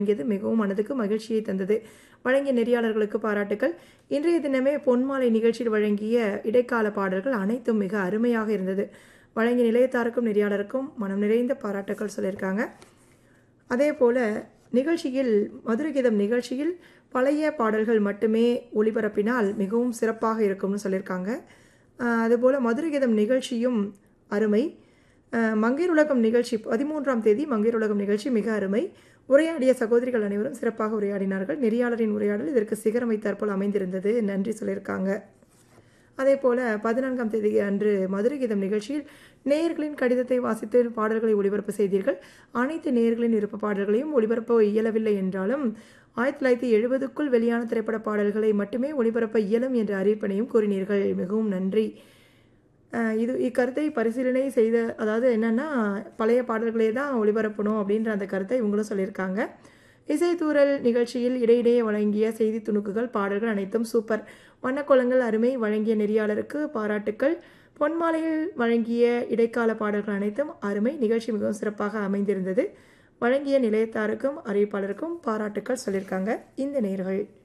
வழங்கியது மிகவும் மனதுக்கு மகிழ்ச்சியை தந்தது வழங்கிய நெறியாளர்களுக்கு பாராட்டுக்கள் இன்றைய தினமே பொன்மாலை நிகழ்ச்சியில் வழங்கிய இடைக்கால பாடல்கள் அனைத்தும் மிக அருமையாக இருந்தது வழங்கிய நிலையத்தாருக்கும் நெறியாளருக்கும் மனம் நிறைந்த பாராட்டுக்கள் சொல்லியிருக்காங்க அதே போல் நிகழ்ச்சியில் மதுரகீதம் நிகழ்ச்சியில் பழைய பாடல்கள் மட்டுமே ஒளிபரப்பினால் மிகவும் சிறப்பாக இருக்கும்னு சொல்லியிருக்காங்க ஆஹ் அதுபோல் மதுரகீதம் நிகழ்ச்சியும் அருமை ஆஹ் மங்கையர் உலகம் நிகழ்ச்சி பதிமூன்றாம் தேதி மங்கையர் உலகம் நிகழ்ச்சி மிக அருமை உரையாடிய சகோதரிகள் அனைவரும் சிறப்பாக உரையாடினார்கள் நெறியாளரின் உரையாடல் இதற்கு சிகரம் வைத்தாற்போல் அமைந்திருந்தது நன்றி சொல்லியிருக்காங்க அதே போல் பதினான்காம் தேதி அன்று மதுரை கீதம் நிகழ்ச்சியில் நேயர்களின் கடிதத்தை வாசித்து பாடல்களை ஒளிபரப்பு செய்தீர்கள் அனைத்து நேயர்களின் விருப்ப பாடல்களையும் ஒளிபரப்ப இயலவில்லை என்றாலும் ஆயிரத்தி தொள்ளாயிரத்தி எழுபதுக்குள் வெளியான திரைப்பட பாடல்களை மட்டுமே ஒளிபரப்ப இயலும் என்ற அறிவிப்பினையும் கூறினீர்கள் மிகவும் நன்றி அஹ் இது இக்கருத்தை பரிசீலனை செய்த அதாவது என்னென்னா பழைய பாடல்களே தான் ஒளிபரப்பணும் அப்படின்ற அந்த கருத்தை இவங்களும் சொல்லியிருக்காங்க இசைத்தூரல் நிகழ்ச்சியில் இடையிடையே வழங்கிய செய்தி துணுக்குகள் பாடல்கள் அனைத்தும் சூப்பர் வண்ணக்கோலங்கள் அருமை வழங்கிய நெறியாளருக்கு பாராட்டுக்கள் பொன்மாலையில் வழங்கிய இடைக்கால பாடல்கள் அனைத்தும் அருமை நிகழ்ச்சி மிகவும் சிறப்பாக அமைந்திருந்தது வழங்கிய நிலையத்தாருக்கும் அறிவிப்பாளருக்கும் பாராட்டுக்கள் சொல்லியிருக்காங்க இந்த நேர்கள்